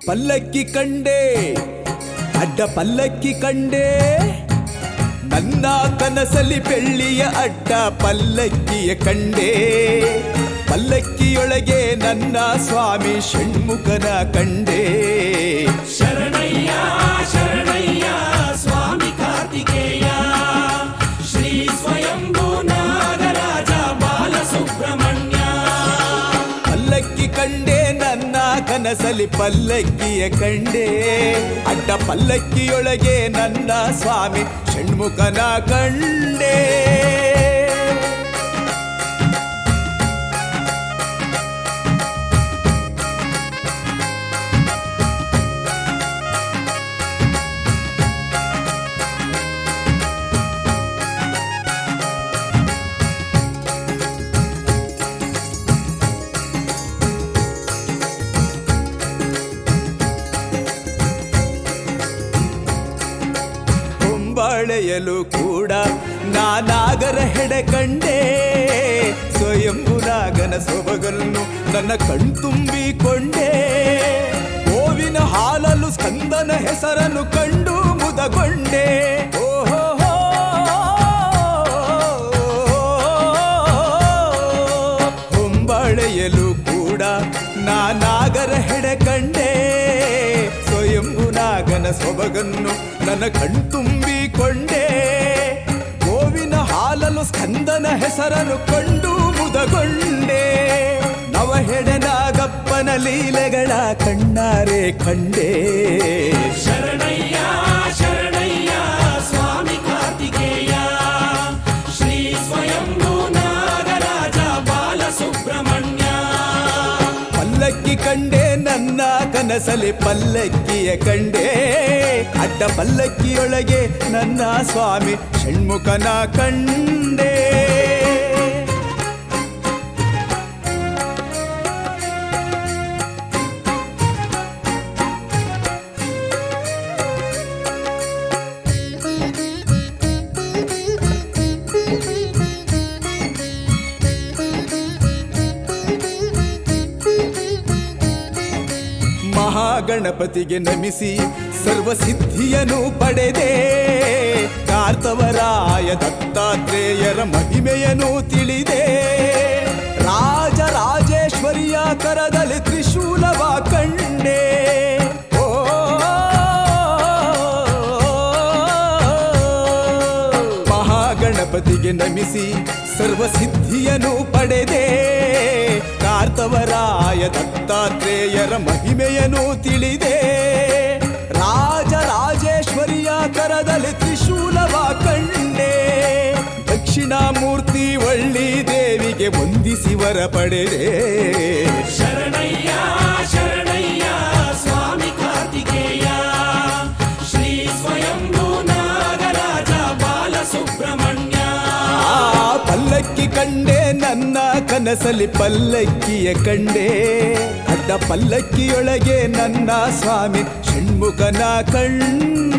ಪಲ್ಲಕ್ಕಿ ಕಂಡೆ ಅಡ್ಡ ಪಲ್ಲಕ್ಕಿ ಕಂಡೆ ನನ್ನ ಕನಸಲಿ ಬೆಳ್ಳಿಯ ಅಡ್ಡ ಪಲ್ಲಕ್ಕಿಯ ಕಂಡೆ ಪಲ್ಲಕ್ಕಿಯೊಳಗೆ ನನ್ನ ಸ್ವಾಮಿ ಷಣ್ಮುಖನ ಕಂಡೆ ಶರಣಯ್ಯ ಶರಣಯ್ಯ ಸ್ವಾಮಿ ಕಾರ್ತಿಕೇಯ ಶ್ರೀ ಸ್ವಯಂಭೂ ನಾಗರಾಜ ಬಾಲಸುಬ್ರಹ್ಮಣ್ಯ ಪಲ್ಲಕ್ಕಿ ಕಂಡೆ ನನ್ನ ಕನಸಲಿ ಪಲ್ಲಕ್ಕಿಯ ಕಂಡೆ ಅಡ್ಡ ಪಲ್ಲಕ್ಕಿಯೊಳಗೆ ನನ್ನ ಸ್ವಾಮಿ ಷಣ್ಮುಖನ ಕಂಡೆ ಹೊಂಬಾಳೆಯಲು ಕೂಡ ನಾನಾಗರ ಹೆಡೆ ಕಂಡೆ ಸ್ವಯಂಭುನಾಗನ ಸೊಬಗನ್ನು ನನ್ನ ಕಣ್ತುಂಬಿಕೊಂಡೆ ಗೋವಿನ ಹಾಲಲು ಸ್ಕಂದನ ಹೆಸರನ್ನು ಕಂಡು ಮುದಗೊಂಡೆ ಓಹೋ ಹೊಂಬಾಳೆಯಲು ಕೂಡ ನಾನಾಗರ ಹೆಡೆ ಕಂಡೆ ಸ್ವಯಂಭುನಾಗನ ಸೊಬಗನ್ನು ನನ್ನ ಕಣ್ತುಂಬಿಕೊಂಡೆ ಗೋವಿನ ಹಾಲಲು ಸ್ಕಂದನ ಹೆಸರನ್ನು ಕಂಡು ಮುದಗೊಂಡೆ ನವಹೆಡೆ ನಾಗಪ್ಪನ ಲೀಲೆಗಳ ಕಣ್ಣಾರೆ ಕಂಡೆ ಶರಣಯ್ಯ ಶರಣಯ್ಯ ಸ್ವಾಮಿ ಕಾರ್ತಿಕೇಯ ಶ್ರೀ ಸ್ವಯಂಭೂ ನಾಗರಾಜ ಬಾಲಸುಬ್ರಹ್ಮಣ್ಯ ಪಲ್ಲಕ್ಕಿ ಕಂಡೆ ನನ್ನ ಕನಸಲಿ ಪಲ್ಲಕ್ಕಿಯ ಕಂಡೆ ಅಡ್ಡ ಪಲ್ಲಕ್ಕಿಯೊಳಗೆ ನನ್ನ ಸ್ವಾಮಿ ಷಣ್ಮುಖನ ಕಂಡೆ ಮಹಾಗಣಪತಿಗೆ ನಮಿಸಿ ಸರ್ವಸಿದ್ಧಿಯನ್ನು ಪಡೆದೆ ಕಾರ್ತವರಾಯ ದತ್ತಾತ್ರೇಯರ ಮಹಿಮೆಯನ್ನು ತಿಳಿದೆ ರಾಜರಾಜೇಶ್ವರಿಯ ಕರದಲ್ಲಿ ತ್ರಿಶೂಲವ ಕಂಡೆ ಓ ಮಹಾಗಣಪತಿಗೆ ನಮಿಸಿ ಸರ್ವಸಿದ್ಧಿಯನ್ನು ಪಡೆದೆ ಕಾರ್ತವರಾಯ ದತ್ತಾತ್ರೇಯರ ಮಹಿಮೆಯನ್ನು ತಿಳಿದೆ ರಾಜರಾಜೇಶ್ವರಿಯ ಕರದಲ್ಲಿ ತ್ರಿಶೂಲವ ಕಂಡೆ ದಕ್ಷಿಣಾಮೂರ್ತಿ ಒಳ್ಳಿ ದೇವಿಗೆ ವಂದಿಸಿ ವರ ಪಡೆದೆ ಶರಣಯ್ಯ ಶರಣಯ್ಯ ಸ್ವಾಮಿ ಕಾರ್ತಿಕೇಯ ಶ್ರೀ ಸ್ವಯಂಭೂ ನಾಗರಾಜ ಬಾಲಸುಬ್ರಹ್ಮಣ್ಯ ಆ ಪಲ್ಲಕ್ಕಿ ಕಂಡೆ ನನ್ನ ಕನಸಲಿ ಪಲ್ಲಕ್ಕಿಯ ಕಂಡೆ ಅಡ್ಡ ಪಲ್ಲಕ್ಕಿಯೊಳಗೆ ನನ್ನ ಸ್ವಾಮಿ ಷಣ್ಮುಖನ ಕಂಡೆ